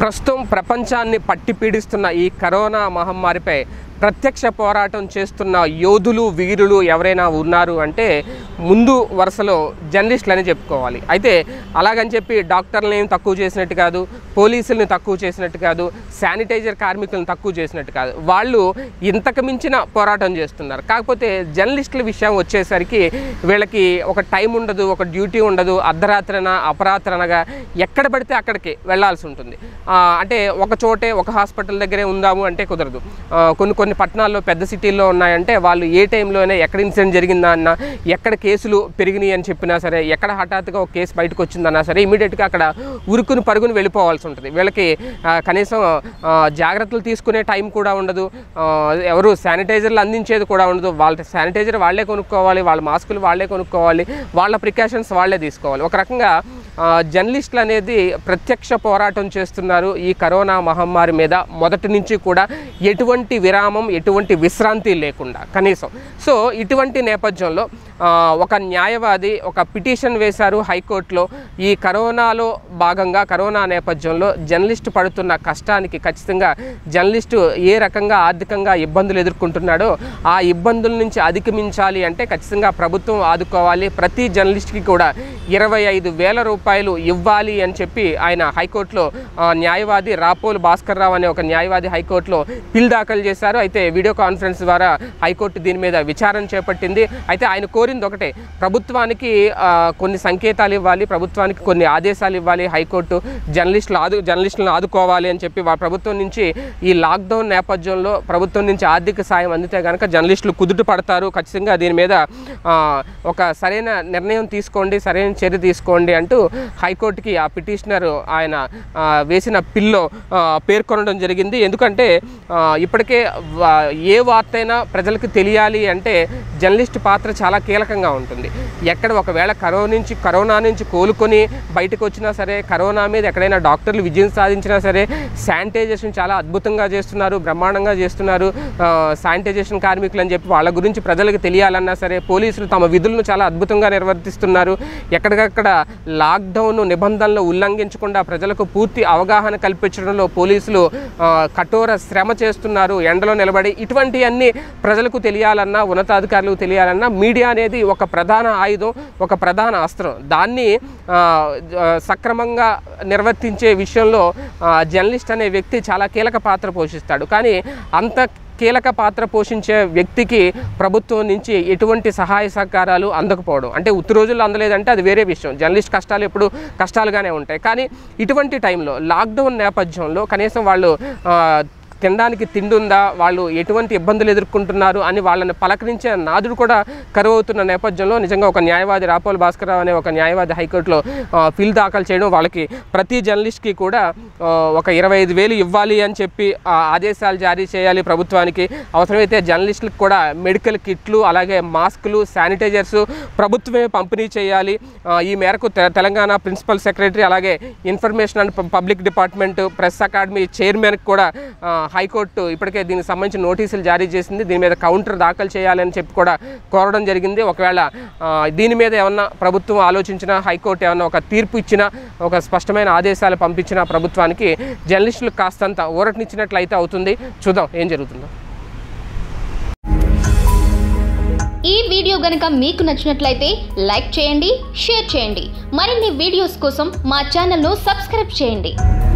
ప్రస్తుతం ప్రపంచాన్ని పట్టి పీడిస్తున్న ఈ కరోనా మహమ్మారిపై ప్రత్యక్ష పోరాటం చేస్తున్న యోధులు వీరులు ఎవరైనా ఉన్నారు అంటే ముందు వరుసలో జర్నలిస్టులని చెప్పుకోవాలి అయితే అలాగని చెప్పి డాక్టర్లను ఏం తక్కువ చేసినట్టు కాదు పోలీసుల్ని తక్కువ చేసినట్టు కాదు శానిటైజర్ కార్మికులను తక్కువ చేసినట్టు కాదు వాళ్ళు ఇంతకు మించిన పోరాటం చేస్తున్నారు కాకపోతే జర్నలిస్టుల విషయం వచ్చేసరికి వీళ్ళకి ఒక టైం ఉండదు ఒక డ్యూటీ ఉండదు అర్ధరాత్రన అపరాత్రనగా ఎక్కడ పడితే అక్కడికి వెళ్ళాల్సి ఉంటుంది ఆ, అంటే ఒక చోటే ఒక హాస్పిటల్ దగ్గరే ఉందాము అంటే కుదరదు ఆ, కొన్ని కొన్ని పట్టణాల్లో పెద్ద సిటీల్లో ఉన్నాయంటే వాళ్ళు ఏ టైంలోనే ఎక్కడ ఇన్సిడెంట్ జరిగిందా అన్నా ఎక్కడ కేసులు పెరిగినాయి అని చెప్పినా సరే ఎక్కడ హఠాత్తుగా ఒక కేసు బయటకు వచ్చిందన్నా సరే ఇమీడియట్గా అక్కడ ఉరుకుని పరుగుని వెళ్ళిపోవాల్సి ఉంటుంది వీళ్ళకి ఆ, కనీసం ఆ, జాగ్రత్తలు తీసుకునే టైం కూడా ఉండదు ఆ, ఎవరు శానిటైజర్లు అందించేది కూడా ఉండదు వాళ్ళ శానిటైజర్ వాళ్ళే కొనుక్కోవాలి వాళ్ళ మాస్కులు వాళ్ళే కొనుక్కోవాలి వాళ్ళ ప్రికాషన్స్ వాళ్ళే తీసుకోవాలి ఒక రకంగా ఆ, జర్నలిస్టులు అనేది ప్రత్యక్ష పోరాటం చేస్తున్నారు ఈ కరోనా మహమ్మారి మీద మొదటి నుంచి కూడా ఎటువంటి విరామం ఎటువంటి విశ్రాంతి లేకుండా కనీసం సో ఇటువంటి నేపథ్యంలో ఆ, ఒక న్యాయవాది ఒక పిటిషన్ వేశారు హైకోర్టులో ఈ కరోనాలో భాగంగా కరోనా నేపథ్యంలో జర్నలిస్టు పడుతున్న కష్టానికి ఖచ్చితంగా జర్నలిస్టు ఏ రకంగా ఆర్థికంగా ఇబ్బందులు ఎదుర్కొంటున్నాడో ఆ ఇబ్బందుల నుంచి అధిగమించాలి అంటే ఖచ్చితంగా ప్రభుత్వం ఆదుకోవాలి ప్రతి జర్నలిస్ట్కి కూడా ఇరవై ఐదు వేల రూపాయలు ఇవ్వాలి అని చెప్పి ఆయన హైకోర్టులో ఆ, న్యాయవాది రాపోలు భాస్కర్ రావు అనే ఒక న్యాయవాది హైకోర్టులో పిల్ దాఖలు చేశారు అయితే వీడియో కాన్ఫరెన్స్ ద్వారా హైకోర్టు దీని మీద విచారణ చేపట్టింది అయితే ఆయన కోరింది ఒకటే ప్రభుత్వానికి ఆ, కొన్ని సంకేతాలు ఇవ్వాలి ప్రభుత్వానికి కొన్ని ఆదేశాలు ఇవ్వాలి హైకోర్టు జర్నలిస్టులు ఆదు జర్నలిస్టులను ఆదుకోవాలి అని చెప్పి వా- ప్రభుత్వం నుంచి ఈ లాక్డౌన్ నేపథ్యంలో ప్రభుత్వం నుంచి ఆర్థిక సాయం అందితే కనుక జర్నలిస్టులు కుదుట పడతారు ఖచ్చితంగా దీని మీద ఆ, ఒక సరైన నిర్ణయం తీసుకోండి సరైన చర్య తీసుకోండి అంటూ హైకోర్టుకి ఆ పిటిషనర్ ఆయన ఆ, వేసిన పిల్లో ఆ, పేర్కొనడం జరిగింది ఎందుకంటే ఆ, ఇప్పటికే వా- ఏ వార్త అయినా ప్రజలకు తెలియాలి అంటే జర్నలిస్ట్ పాత్ర చాలా కీలకంగా ఉంటుంది ఎక్కడ ఒకవేళ కరోనా నుంచి కరోనా నుంచి కోలుకొని బయటకు వచ్చినా సరే కరోనా మీద ఎక్కడైనా డాక్టర్లు విజయం సాధించినా సరే శానిటైజేషన్ చాలా అద్భుతంగా చేస్తున్నారు బ్రహ్మాండంగా చేస్తున్నారు ఆ, శానిటైజేషన్ కార్మికులు అని చెప్పి వాళ్ళ గురించి ప్రజలకు తెలియాలన్నా సరే పోలీసులు తమ విధులను చాలా అద్భుతంగా నిర్వర్తిస్తున్నారు ఎక్కడికక్కడ లాక్డౌన్ నిబంధనలు ఉల్లంఘించకుండా ప్రజలకు పూర్తి అవగాహన కల్పించడంలో పోలీసులు ఆ, కఠోర శ్రమ చేస్తున్నారు ఎండలో నిలబడి ఇటువంటివన్నీ ప్రజలకు తెలియాలన్నా ఉన్నతాధికారులకు తెలియాలన్నా మీడియా అనేది ఒక ప్రధాన ఆయుధం ఒక ప్రధాన అస్త్రం దాన్ని ఆ, ఆ, సక్రమంగా నిర్వర్తించే విషయంలో ఆ, జర్నలిస్ట్ అనే వ్యక్తి చాలా కీలక పాత్ర పోషిస్తాడు కానీ అంత కీలక పాత్ర పోషించే వ్యక్తికి ప్రభుత్వం నుంచి ఎటువంటి సహాయ సహకారాలు అందకపోవడం అంటే ఉత్తి రోజుల్లో అందలేదంటే అది వేరే విషయం జర్నలిస్ట్ కష్టాలు ఎప్పుడు కష్టాలుగానే ఉంటాయి కానీ ఇటువంటి టైంలో లాక్డౌన్ నేపథ్యంలో కనీసం వాళ్ళు ఆ, తినడానికి తిండి ఉందా వాళ్ళు ఎటువంటి ఇబ్బందులు ఎదుర్కొంటున్నారు అని వాళ్ళని పలకరించే నాదుడు కూడా కరువు అవుతున్న నేపథ్యంలో నిజంగా ఒక న్యాయవాది రాపోల్ భాస్కరరావు అనే ఒక న్యాయవాది హైకోర్టులో ఆ, పిల్ దాఖలు చేయడం వాళ్ళకి ప్రతి జర్నలిస్ట్కి కూడా ఆ, ఒక ఇరవై ఐదు వేలు ఇవ్వాలి అని చెప్పి ఆ, ఆదేశాలు జారీ చేయాలి ప్రభుత్వానికి అవసరమైతే జర్నలిస్టులకు కూడా మెడికల్ కిట్లు అలాగే మాస్కులు శానిటైజర్స్ ప్రభుత్వమే పంపిణీ చేయాలి ఆ, ఈ మేరకు తె- తెలంగాణ ప్రిన్సిపల్ సెక్రటరీ అలాగే ఇన్ఫర్మేషన్ అండ్ ప- పబ్లిక్ డిపార్ట్మెంట్ ప్రెస్ అకాడమీ చైర్మన్కి కూడా ఆ, హైకోర్టు ఇప్పటికే దీనికి సంబంధించిన నోటీసులు జారీ చేసింది దీని మీద కౌంటర్ దాఖలు చేయాలని చెప్పి కూడా కోరడం జరిగింది ఒకవేళ ఆ, దీని మీద ఏమన్నా ప్రభుత్వం ఆలోచించినా హైకోర్టు ఏమన్నా ఒక తీర్పు ఇచ్చినా ఒక స్పష్టమైన ఆదేశాలు పంపించిన ప్రభుత్వానికి జర్నలిస్టులకు కాస్తంత ఊరటనిచ్చినట్లయితే అవుతుంది చూద్దాం ఏం జరుగుతుందో ఈ వీడియో గనుక మీకు నచ్చినట్లయితే లైక్ చేయండి షేర్ చేయండి మరిన్ని వీడియోస్ కోసం మా ఛానల్ను సబ్స్క్రైబ్ చేయండి